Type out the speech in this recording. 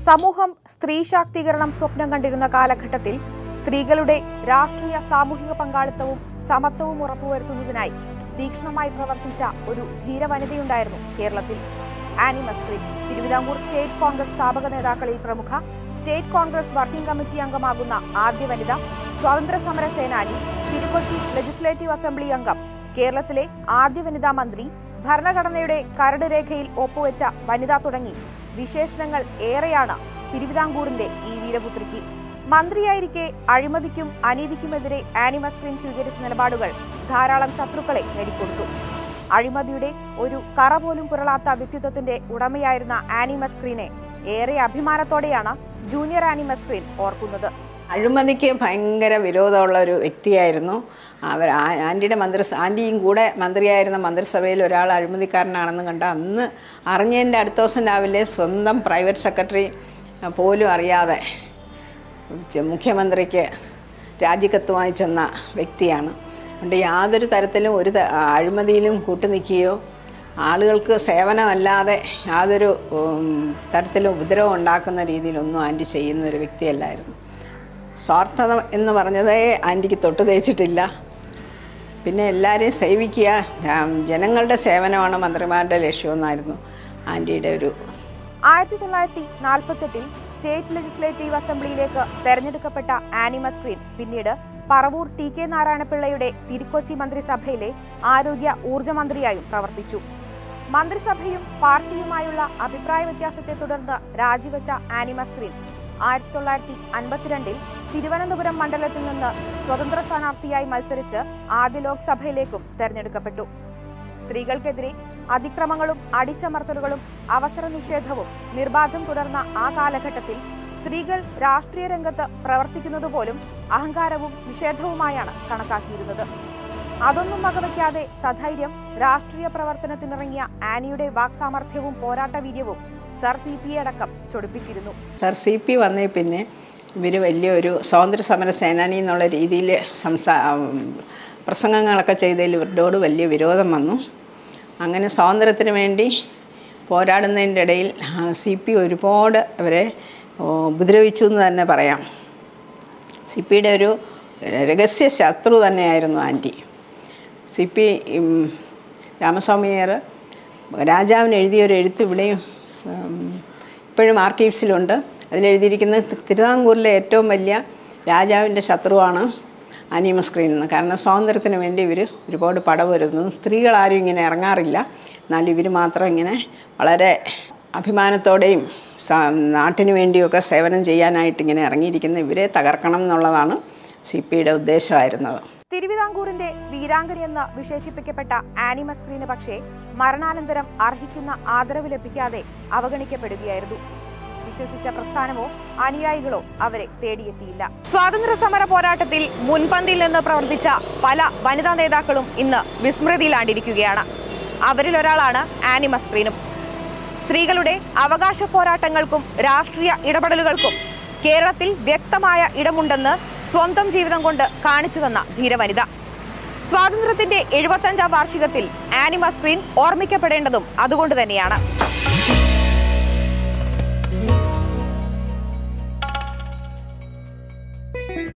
സമൂഹം സ്ത്രീ ശാക്തീകരണം സ്വപ്നം കണ്ടിരുന്ന കാലഘട്ടത്തിൽ സ്ത്രീകളുടെ രാഷ്ട്രീയ സാമൂഹിക പങ്കാളിത്തവും സമത്വവും ഉറപ്പുവരുത്തുന്നതിനായി തീക്ഷ്ണമായി പ്രവർത്തിച്ച ഒരു ധീരവനിതയുണ്ടായിരുന്നു കേരളത്തിൽ ആനി മസ്ക്രീൻ തിരുവിതാംകൂർ സ്റ്റേറ്റ് കോൺഗ്രസ് സ്ഥാപക നേതാക്കളിൽ പ്രമുഖ സ്റ്റേറ്റ് കോൺഗ്രസ് വർക്കിംഗ് കമ്മിറ്റി അംഗമാകുന്ന ആദ്യ വനിത സ്വാതന്ത്ര്യ സമര സേനാനി തിരുക്കൊച്ചി ലെജിസ്ലേറ്റീവ് അസംബ്ലി അംഗം കേരളത്തിലെ ആദ്യ വനിതാ മന്ത്രി ഭരണഘടനയുടെ കരട് രേഖയിൽ ഒപ്പുവെച്ച വനിത തുടങ്ങി വിശേഷണങ്ങൾ ഏറെയാണ് തിരുവിതാംകൂറിന്റെ ഈ വീരപുത്രിക്ക് മന്ത്രിയായിരിക്കെ അഴിമതിക്കും അനീതിക്കുമെതിരെ ആനിമസ്ക്രീൻ സ്വീകരിച്ച നിലപാടുകൾ ധാരാളം ശത്രുക്കളെ നേടിക്കൊടുത്തു അഴിമതിയുടെ ഒരു കറ പോലും പുരളാത്ത വ്യക്തിത്വത്തിന്റെ ഉടമയായിരുന്ന ആനിമസ്ക്രീനെ ഏറെ അഭിമാനത്തോടെയാണ് ജൂനിയർ ആനിമസ്ക്രീൻ ഓർക്കുന്നത് അഴിമതിക്ക് ഭയങ്കര വിരോധമുള്ള ഒരു വ്യക്തിയായിരുന്നു അവർ ആ- ആൻറ്റിയുടെ മന്ത്രി ആൻറ്റിയും കൂടെ മന്ത്രിയായിരുന്ന മന്ത്രിസഭയിൽ ഒരാൾ അഴിമതിക്കാരനാണെന്ന് കണ്ട അന്ന് അറിഞ്ഞതിൻ്റെ അടുത്ത ദിവസം രാവിലെ സ്വന്തം പ്രൈവറ്റ് സെക്രട്ടറി പോലും അറിയാതെ ചെ- മുഖ്യമന്ത്രിക്ക് രാജിക്കത്തുമായി ചെന്ന വ്യക്തിയാണ് അതുകൊണ്ട് യാതൊരു തരത്തിലും ഒരു ത- അഴിമതിയിലും കൂട്ടുനിൽക്കുകയോ ആളുകൾക്ക് സേവനമല്ലാതെ യാതൊരു ഉം, തരത്തിലും ഉപദ്രവം ഉണ്ടാക്കുന്ന രീതിയിലൊന്നും ആൻറ്റി ചെയ്യുന്ന ഒരു വ്യക്തിയല്ലായിരുന്നു സ്വാർത്ഥത എന്ന് പറഞ്ഞതേ ആൻറ്റിക്ക് തൊട്ട് തേച്ചിട്ടില്ല പിന്നെ എല്ലാവരെയും സേവിക്കുക രാ- ജനങ്ങളുടെ സേവനമാണ് മന്ത്രിമാരുടെ ലക്ഷ്യമെന്നായിരുന്നു ആൻറ്റിയുടെ ഒരു ആയിരത്തി തൊള്ളായിരത്തി നാൽപ്പത്തെട്ടിൽ സ്റ്റേറ്റ് ലെജിസ്ലേറ്റീവ് അസംബ്ലിയിലേക്ക് തെരഞ്ഞെടുക്കപ്പെട്ട ആനിമസ്ക്രീൻ പിന്നീട് പറവൂർ ടി കെ നാരായണപിള്ളയുടെ തിരുക്കൊച്ചി മന്ത്രിസഭയിലെ ആരോഗ്യ ഊർജ്ജ മന്ത്രിയായും പ്രവർത്തിച്ചു മന്ത്രിസഭയും പാർട്ടിയുമായുള്ള അഭിപ്രായ വ്യത്യാസത്തെ തുടർന്ന് രാജിവെച്ച ആനിമസ്ക്രീൻ ആയിരത്തി തൊള്ളായിരത്തി അൻപത്തിരണ്ടിൽ തിരുവനന്തപുരം മണ്ഡലത്തിൽ നിന്ന് സ്വതന്ത്ര സ്ഥാനാർത്ഥിയായി മത്സരിച്ച് ആദ്യ ലോക്സഭയിലേക്കും തെരഞ്ഞെടുക്കപ്പെട്ടു സ്ത്രീകൾക്കെതിരെ അതിക്രമങ്ങളും അടിച്ചമർത്തലുകളും അവസര നിഷേധവും നിർബാധം തുടർന്ന ആ കാലഘട്ടത്തിൽ സ്ത്രീകൾ രാഷ്ട്രീയ രംഗത്ത് പ്രവർത്തിക്കുന്നത് പോലും അഹങ്കാരവും നിഷേധവുമായാണ് കണക്കാക്കിയിരുന്നത് അതൊന്നും വകവയ്ക്കാതെ സധൈര്യം രാഷ്ട്രീയ പ്രവർത്തനത്തിനിറങ്ങിയ ആനിയുടെ വാക്സാമർഥ്യവും പോരാട്ടവീര്യവും സർ സി പി അടക്കം ചൊടിപ്പിച്ചിരുന്നു സർ സി പി വന്നേ പിന്നെ ഇവർ വലിയൊരു സ്വാതന്ത്ര്യ സമര സേനാനി എന്നുള്ള രീതിയിൽ സംസാ ഉം, പ്രസംഗങ്ങളൊക്കെ ചെയ്തതിൽ ഇവരോട് വലിയ വിരോധം വന്നു അങ്ങനെ സ്വാതന്ത്ര്യത്തിന് വേണ്ടി പോരാടുന്നതിൻ്റെ ഇടയിൽ സി പി ഒരുപാട് അവരെ ഓ, ഉപദ്രവിച്ചു എന്ന് തന്നെ പറയാം സി പിയുടെ ഒരു രഹസ്യ ശത്രു തന്നെയായിരുന്നു ആൻറ്റി സി പി രാമസ്വാമിയർ രാജാവിന് എഴുതിയ ഒരു എഴുത്ത് ഇവിടെയും ഉം, ഇപ്പോഴും ആർക്കീവ്സിലുണ്ട് അതിലെഴുതിയിരിക്കുന്നത് തി- തിരുവിതാംകൂറിലെ ഏറ്റവും വലിയ രാജാവിൻ്റെ ശത്രുവാണ് അനീമ സ്ക്രീൻ എന്ന് കാരണം സ്വാതന്ത്ര്യത്തിന് വേണ്ടി ഇവർ ഒരുപാട് പടവരുന്നു സ്ത്രീകളാരും ഇങ്ങനെ ഇറങ്ങാറില്ല എന്നാൽ ഇവർ മാത്രം ഇങ്ങനെ വളരെ അഭിമാനത്തോടെയും സ- നാട്ടിന് വേണ്ടിയൊക്കെ സേവനം ചെയ്യാനായിട്ട് ഇങ്ങനെ ഇറങ്ങിയിരിക്കുന്ന ഇവരെ തകർക്കണം എന്നുള്ളതാണ് സി പിയുടെ ഉദ്ദേശമായിരുന്നത് തിരുവിതാംകൂറിന്റെ വീരാംഗനയെന്ന് വിശേഷിപ്പിക്കപ്പെട്ട ആനിമസ്ക്രീന് പക്ഷേ മരണാനന്തരം അർഹിക്കുന്ന ആദരവ് ലഭിക്കാതെ അവഗണിക്കപ്പെടുകയായിരുന്നു വിശ്വസിച്ച പ്രസ്ഥാനമോ അനുയായികളോ അവരെ തേടിയെത്തിയില്ല സ്വാതന്ത്ര്യ സമര പോരാട്ടത്തിൽ മുൻപന്തിയിൽ നിന്ന് പ്രവർത്തിച്ച പല വനിതാ നേതാക്കളും ഇന്ന് വിസ്മൃതിയിലാണ്ടിരിക്കുകയാണ് അവരിൽ ഒരാളാണ് ആനിമസ്ക്രീനും സ്ത്രീകളുടെ അവകാശ പോരാട്ടങ്ങൾക്കും രാഷ്ട്രീയ ഇടപെടലുകൾക്കും കേരളത്തിൽ വ്യക്തമായ ഇടമുണ്ടെന്ന് സ്വന്തം ജീവിതം കൊണ്ട് കാണിച്ചു തന്ന ധീരവനിത സ്വാതന്ത്ര്യത്തിന്റെ എഴുപത്തഞ്ചാം വാർഷികത്തിൽ ആനിമ സ്ക്രീൻ ഓർമ്മിക്കപ്പെടേണ്ടതും അതുകൊണ്ട് തന്നെയാണ്